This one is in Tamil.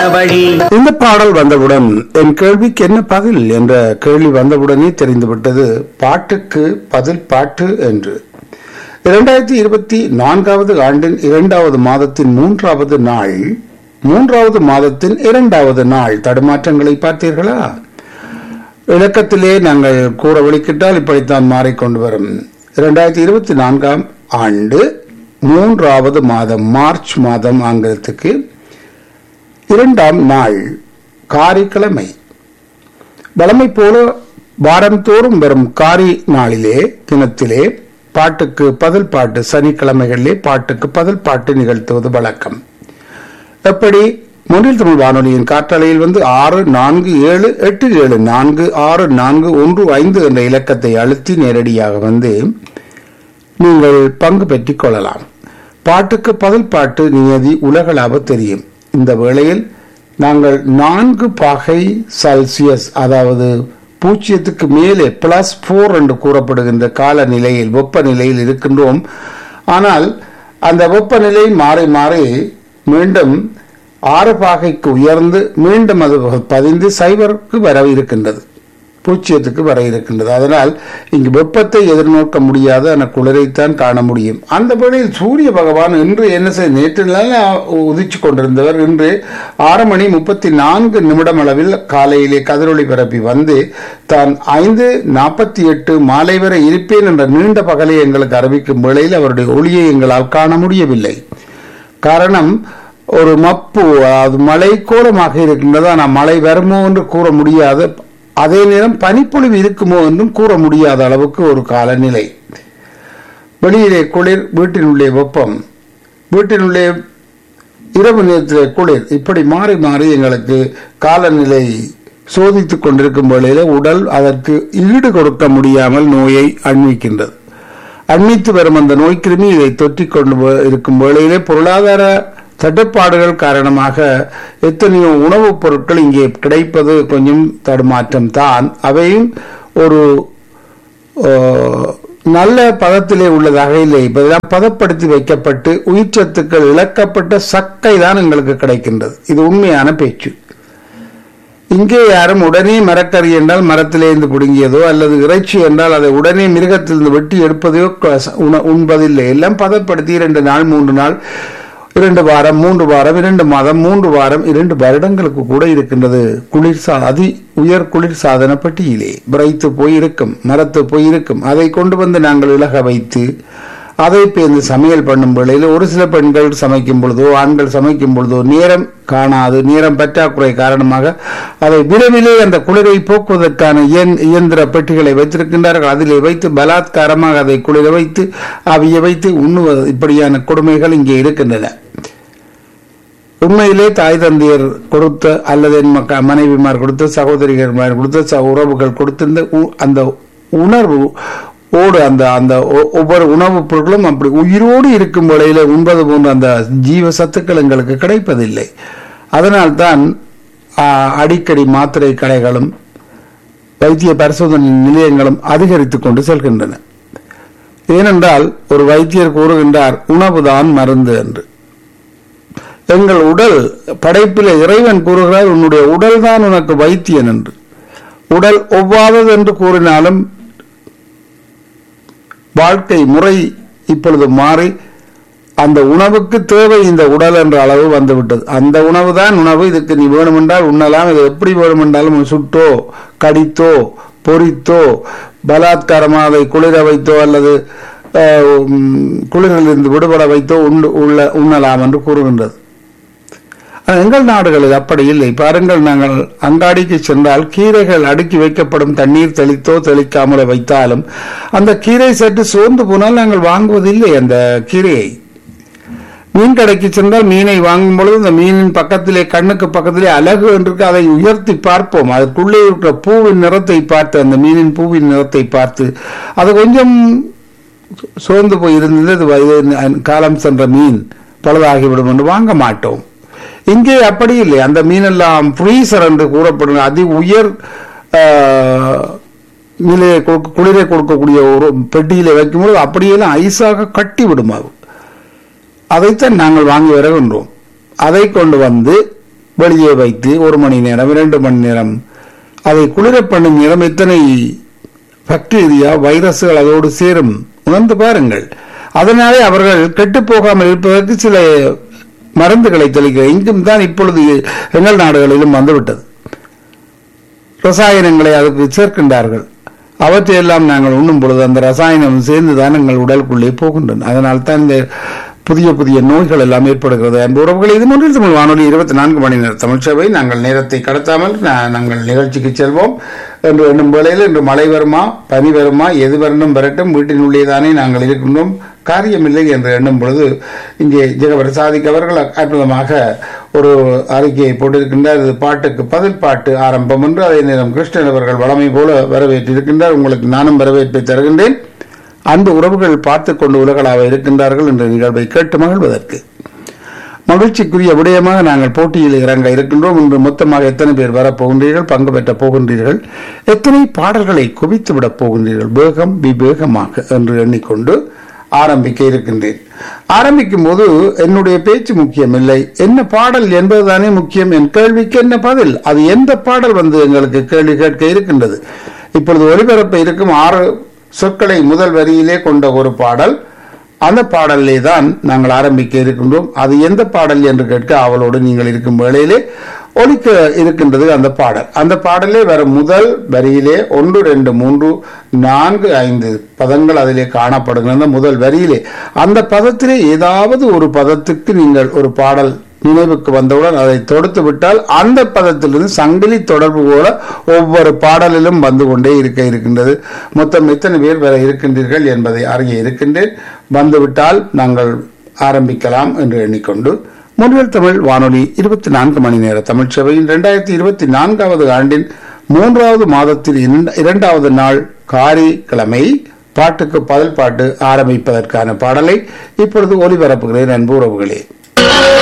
வழி இந்த பாடல் வந்தவுடன் என் கேள்விக்கு என்ன பதில் என்ற கேள்வி வந்தவுடனே தெரிந்துவிட்டது பாட்டுக்கு பதில் பாட்டு என்று இரண்டாயிரத்தி இருபத்தி நான்காவது ஆண்டின் இரண்டாவது மாதத்தின் மூன்றாவது நாள் மூன்றாவது மாதத்தின் இரண்டாவது நாள் தடுமாற்றங்களை பார்த்தீர்களா இலக்கத்திலே நாங்கள் கூற வெளிக்கிட்டால் இப்படித்தான் மாறிக்கொண்டு வரும் இரண்டாயிரத்தி இருபத்தி நான்காம் ஆண்டு மூன்றாவது மாதம் மார்ச் மாதம் ஆங்கிலத்துக்கு இரண்டாம் நாள் காரிக்கிழமை வழமை போல வாரந்தோறும் வரும் காரி நாளிலே தினத்திலே பாட்டுக்கு பதில் பாட்டு சனிக்கிழமைகளிலே பாட்டுக்கு பதில் பாட்டு நிகழ்த்துவது வழக்கம் எப்படி முன்னில் தமிழ் வானொலியின் காற்றலையில் வந்து ஆறு நான்கு ஏழு எட்டு ஏழு நான்கு ஆறு நான்கு ஒன்று ஐந்து என்ற இலக்கத்தை அழுத்தி நேரடியாக வந்து நீங்கள் பங்கு பெற்றுக் கொள்ளலாம் பாட்டுக்கு பதில் பாட்டு நியதி உலகளாவ தெரியும் இந்த வேளையில் நாங்கள் நான்கு பாகை செல்சியஸ் அதாவது பூஜ்ஜியத்துக்கு மேலே பிளஸ் போர் என்று கூறப்படுகின்ற காலநிலையில் வெப்பநிலையில் இருக்கின்றோம் ஆனால் அந்த வெப்பநிலை மாறி மாறி மீண்டும் ஆறு பாகைக்கு உயர்ந்து மீண்டும் அது பதிந்து சைபருக்கு வர இருக்கின்றது பூச்சியத்துக்கு வர இருக்கின்றது அதனால் இங்கு வெப்பத்தை எதிர்நோக்க முடியாது அந்த குளிரைத்தான் காண முடியும் அந்த வேளையில் சூரிய பகவான் இன்று என்ன செய்ய நேற்று உதிச்சு கொண்டிருந்தவர் இன்று ஆறு மணி முப்பத்தி நான்கு நிமிடம் அளவில் காலையிலே கதிரொளி பரப்பி வந்து தான் ஐந்து நாற்பத்தி எட்டு மாலை வரை இருப்பேன் என்ற நீண்ட பகலை எங்களுக்கு அறிவிக்கும் வேளையில் அவருடைய ஒளியை எங்களால் காண முடியவில்லை காரணம் ஒரு மப்பு அது மழை கோலமாக இருக்கின்றது ஆனால் மழை வருமோ என்று கூற முடியாது அதே நேரம் பனிப்பொழிவு இருக்குமோ என்றும் கூற முடியாத அளவுக்கு ஒரு காலநிலை வெளியிலே குளிர் வீட்டினுள்ளே வெப்பம் வீட்டினுள்ளே இரவு நேரத்திலே குளிர் இப்படி மாறி மாறி எங்களுக்கு காலநிலை சோதித்துக் கொண்டிருக்கும் வேளையில உடல் அதற்கு ஈடு கொடுக்க முடியாமல் நோயை அண்மிக்கின்றது அண்மித்து வரும் அந்த நோய் கிருமி இதை தொற்றிக் கொண்டு இருக்கும் வேளையிலே பொருளாதார தட்டுப்பாடுகள் காரணமாக எத்தனையோ உணவுப் பொருட்கள் இங்கே கிடைப்பது கொஞ்சம் தடுமாற்றம் தான் அவையும் ஒரு நல்ல பதத்திலே உள்ளதாக இல்லை இப்பதான் பதப்படுத்தி வைக்கப்பட்டு உயிர்ச்சத்துக்கள் இழக்கப்பட்ட சக்கை தான் எங்களுக்கு கிடைக்கின்றது இது உண்மையான பேச்சு இங்கே யாரும் உடனே மரக்கறி என்றால் மரத்திலிருந்து பிடுங்கியதோ அல்லது இறைச்சி என்றால் அதை உடனே மிருகத்திலிருந்து வெட்டி எடுப்பதையோ உண்பதில்லை எல்லாம் பதப்படுத்தி இரண்டு நாள் மூன்று நாள் இரண்டு வாரம் மூன்று வாரம் இரண்டு மாதம் மூன்று வாரம் இரண்டு வருடங்களுக்கு கூட இருக்கின்றது குளிர்சா அதி உயர் குளிர் சாதன பட்டியலே விரைத்து போயிருக்கும் மரத்து போயிருக்கும் அதை கொண்டு வந்து நாங்கள் இலக வைத்து அதை பேர்ந்து சமையல் பண்ணும் வேளையில் ஒரு சில பெண்கள் சமைக்கும் பொழுதோ ஆண்கள் சமைக்கும் பொழுதோ நேரம் காணாது நேரம் பற்றாக்குறை காரணமாக அதை விரைவிலே அந்த குளிரை போக்குவதற்கான இயந்திர பெட்டிகளை வைத்திருக்கின்றார்கள் அதிலே வைத்து பலாத்காரமாக அதை குளிர வைத்து அவிய வைத்து உண்ணுவது இப்படியான கொடுமைகள் இங்கே இருக்கின்றன உண்மையிலே தாய் தந்தையர் கொடுத்த அல்லது என் மனைவிமார் கொடுத்த சகோதரிகள் கொடுத்த உறவுகள் கொடுத்திருந்த அந்த உணர்வு ஓடு அந்த அந்த ஒவ்வொரு உணவுப் பொருட்களும் அப்படி உயிரோடு இருக்கும் வேளையில உண்பது போன்ற அந்த ஜீவ சத்துக்கள் எங்களுக்கு கிடைப்பதில்லை அதனால்தான் அடிக்கடி மாத்திரை கடைகளும் வைத்திய பரிசோதனை நிலையங்களும் அதிகரித்துக் கொண்டு செல்கின்றன ஏனென்றால் ஒரு வைத்தியர் கூறுகின்றார் உணவுதான் மருந்து என்று எங்கள் உடல் படைப்பில் இறைவன் கூறுகிறார் உன்னுடைய உடல் தான் உனக்கு வைத்தியன் என்று உடல் ஒவ்வாதது என்று கூறினாலும் வாழ்க்கை முறை இப்பொழுது மாறி அந்த உணவுக்கு தேவை இந்த உடல் என்ற அளவு வந்துவிட்டது அந்த உணவு தான் உணவு இதுக்கு நீ வேணுமென்றால் உண்ணலாம் இது எப்படி வேணுமென்றாலும் சுட்டோ கடித்தோ பொறித்தோ பலாத்காரமாக அதை குளிர வைத்தோ அல்லது குளிரிலிருந்து விடுபட வைத்தோ உண்டு உள்ள உண்ணலாம் என்று கூறுகின்றது எங்கள் நாடுகளில் அப்படி இல்லை பாருங்கள் நாங்கள் அங்காடிக்கு சென்றால் கீரைகள் அடுக்கி வைக்கப்படும் தண்ணீர் தெளித்தோ தெளிக்காமலோ வைத்தாலும் அந்த கீரை சற்று சோர்ந்து போனால் நாங்கள் வாங்குவதில்லை அந்த கீரையை மீன் கடைக்கு சென்றால் மீனை வாங்கும் பொழுது அந்த மீனின் பக்கத்திலே கண்ணுக்கு பக்கத்திலே அழகு என்று அதை உயர்த்தி பார்ப்போம் அதற்குள்ளே இருக்கிற பூவின் நிறத்தை பார்த்து அந்த மீனின் பூவின் நிறத்தை பார்த்து அது கொஞ்சம் சோர்ந்து போய் இருந்தது காலம் சென்ற மீன் பழுதாகிவிடும் என்று வாங்க மாட்டோம் இங்கே அப்படி இல்லை அந்த மீனெல்லாம் ஃப்ரீசர் என்று கூறப்படும் அதி உயர் நிலையை குளிரை கொடுக்கக்கூடிய ஒரு பெட்டியில வைக்கும்போது அப்படியெல்லாம் ஐஸாக கட்டி விடும் அது அதைத்தான் நாங்கள் வாங்கி வருகின்றோம் அதை கொண்டு வந்து வெளியே வைத்து ஒரு மணி நேரம் இரண்டு மணி நேரம் அதை குளிர பண்ணும் நேரம் எத்தனை பாக்டீரியா வைரஸ்கள் அதோடு சேரும் உணர்ந்து பாருங்கள் அதனாலே அவர்கள் கெட்டுப் போகாமல் இருப்பதற்கு சில மருந்துகளை தெளிக்கிற இங்கும் தான் இப்பொழுது எங்கள் நாடுகளிலும் வந்துவிட்டது ரசாயனங்களை அதுக்கு சேர்க்கின்றார்கள் அவற்றையெல்லாம் நாங்கள் உண்ணும் பொழுது அந்த ரசாயனம் சேர்ந்து தான் எங்கள் உடலுக்குள்ளே போகின்றன அதனால் தான் இந்த புதிய புதிய நோய்கள் எல்லாம் ஏற்படுகிறது அன்பு உறவுகள் இது மூன்றில் தமிழ் வானொலி இருபத்தி நான்கு மணி நேர தமிழ் சேவை நாங்கள் நேரத்தை கடத்தாமல் நா- நாங்கள் நிகழ்ச்சிக்கு செல்வோம் என்று எண்ணும் வேளையில் இன்று மழை வருமா பனி வருமா எது வரணும் வரட்டும் வீட்டின் உள்ளே தானே நாங்கள் இருக்கின்றோம் காரியமில்லை என்று எண்ணும் பொழுது இங்கே ஜெகவர் சாதிக் அவர்கள் அற்புதமாக ஒரு அறிக்கையை போட்டிருக்கின்றார் இது பாட்டுக்கு பதில் பாட்டு ஆரம்பம் என்று அதே நேரம் கிருஷ்ணன் அவர்கள் வளமை போல வரவேற்றிருக்கின்றார் உங்களுக்கு நானும் வரவேற்பை தருகின்றேன் அன்பு உறவுகள் பார்த்து கொண்டு உலகளாக இருக்கின்றார்கள் என்ற நிகழ்வை கேட்டு மகிழ்வதற்கு மகிழ்ச்சிக்குரிய விடயமாக நாங்கள் போட்டியில் இறங்க இருக்கின்றோம் இன்று மொத்தமாக எத்தனை பேர் வரப்போகின்றீர்கள் பங்கு பெற்ற போகின்றீர்கள் எத்தனை பாடல்களை குவித்து விடப் போகின்றீர்கள் வேகம் விவேகமாக என்று எண்ணிக்கொண்டு ஆரம்பிக்க இருக்கின்றேன் ஆரம்பிக்கும் போது என்னுடைய பேச்சு முக்கியமில்லை என்ன பாடல் என்பதுதானே முக்கியம் என் கேள்விக்கு என்ன பதில் அது எந்த பாடல் வந்து எங்களுக்கு கேள்வி கேட்க இருக்கின்றது இப்பொழுது ஒளிபரப்ப இருக்கும் ஆறு சொற்களை முதல் வரியிலே கொண்ட ஒரு பாடல் அந்த பாடலிலே தான் நாங்கள் ஆரம்பிக்க இருக்கின்றோம் அது எந்த பாடல் என்று கேட்க அவளோடு நீங்கள் இருக்கும் வேளையிலே ஒலிக்க இருக்கின்றது அந்த பாடல் அந்த பாடலே வர முதல் வரியிலே ஒன்று ரெண்டு மூன்று நான்கு ஐந்து பதங்கள் அதிலே காணப்படுகின்றன முதல் வரியிலே அந்த பதத்திலே ஏதாவது ஒரு பதத்துக்கு நீங்கள் ஒரு பாடல் நினைவுக்கு வந்தவுடன் அதை தொடுத்து விட்டால் அந்த பதத்திலிருந்து சங்கிலி தொடர்பு போல ஒவ்வொரு பாடலிலும் வந்து கொண்டே இருக்க இருக்கின்றது மொத்தம் எத்தனை பேர் வர இருக்கின்றீர்கள் என்பதை அறிய இருக்கின்றேன் வந்துவிட்டால் நாங்கள் ஆரம்பிக்கலாம் என்று எண்ணிக்கொண்டு முன்னில் தமிழ் வானொலி இருபத்தி நான்கு மணி நேர தமிழ் சேவையில் இரண்டாயிரத்தி இருபத்தி நான்காவது ஆண்டின் மூன்றாவது மாதத்தில் இரண்ட- இரண்டாவது நாள் காரி கிழமை பாட்டுக்கு பதில் பாட்டு ஆரம்பிப்பதற்கான பாடலை இப்பொழுது ஒலிபரப்புகிறேன் அன்பு உறவுகளே